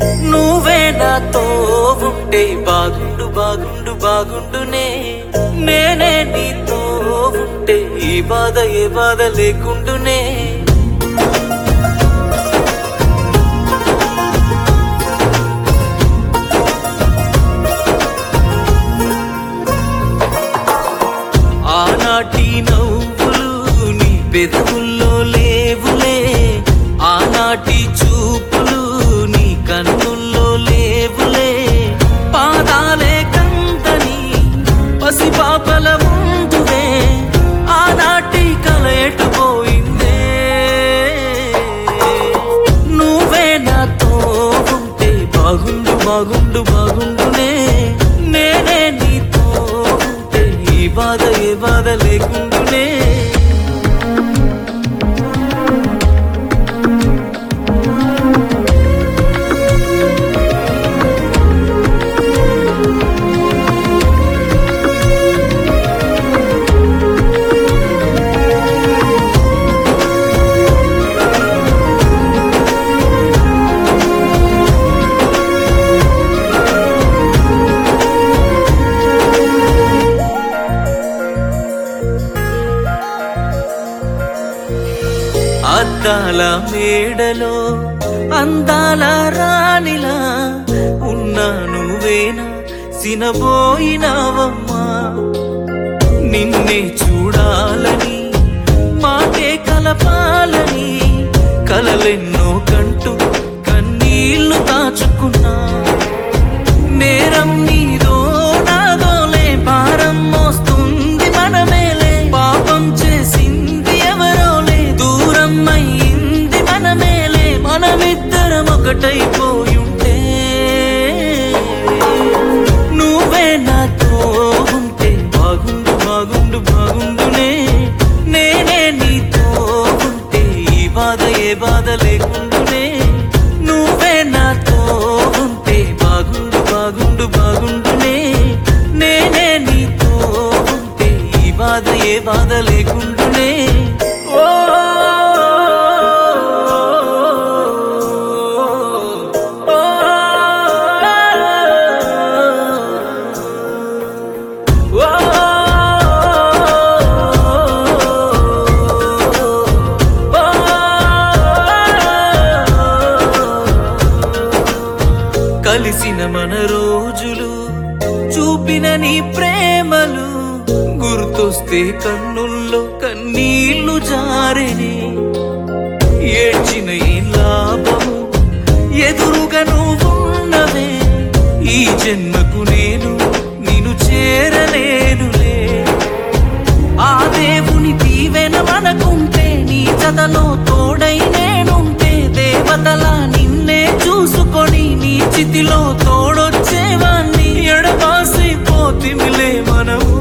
నువ్వే నాతో ఉంటే బాగుండు బాగుండు బాగుండునే నేనే నీతో ఉంటే ఈ బాధ ఏ బాధ లేకుండునే ఆనాటి నవ్వులు నీ పెదవుల్లో లేవులే ఆనాటి చూపులు నీ కన్నుల్లో లేవులే పాదాలే కందని పసిపాపల ముందువే ఆనాటి కల ఎటుపోయిందే నువ్వే నాతో ఉంటే బాగుండు బాగుండు బాగుండునే నేనే నీతో ఉంటే ఈ బాధ ఏ బాధ లేకుండునే అద్దాల మేడలో అందాల రాణిలా ఉన్నా నువ్వేనా సినబోయినావమ్మా నిన్నే చూడాలని మాటే కలపాలని కలలెన్నో కంటూ కన్నీళ్లు దాచుకున్నా నేరం నీదో నాదోలే భారం మోస్తుంది మనమేలే పాపం చేసింది ఎవరోలే దూరం అయ్యింది మనమేలే మనమిద్దరం ఒకటైపోయుంటే నువ్వే నాతో ఉంటే బాగుండు బాగుండు బాగుండునే నేనే నీతో ఉంటే ఈ బాధ ఏ బాధ లేకుండునే నువ్వే నాతో ఉంటే బాగుండు బాగుండు బాగుండునే నేనే నీతో ఉంటే ఈ బాధ ఏ బాధ లేకుండునే ఓ కలిసిన మన రోజులు చూపిన నీ ప్రేమలు గుర్తొస్తే కన్నుల్లో కన్నీళ్లు జారెనే ఏడ్చిన ఈ లాభము ఎదురుగా నువ్వున్నవే ఈ జన్మకు నేను నిన్ను చేరలేనులే ఆ దేవుని దీవెన మనకుంటే నీ చదలో తోడై నేనుంటే దేవతలా నిన్నే చూసుకొని నీ చితిలో తోడొచ్చేవాణ్ణి ఎడబాసి పోతిమిలే మనం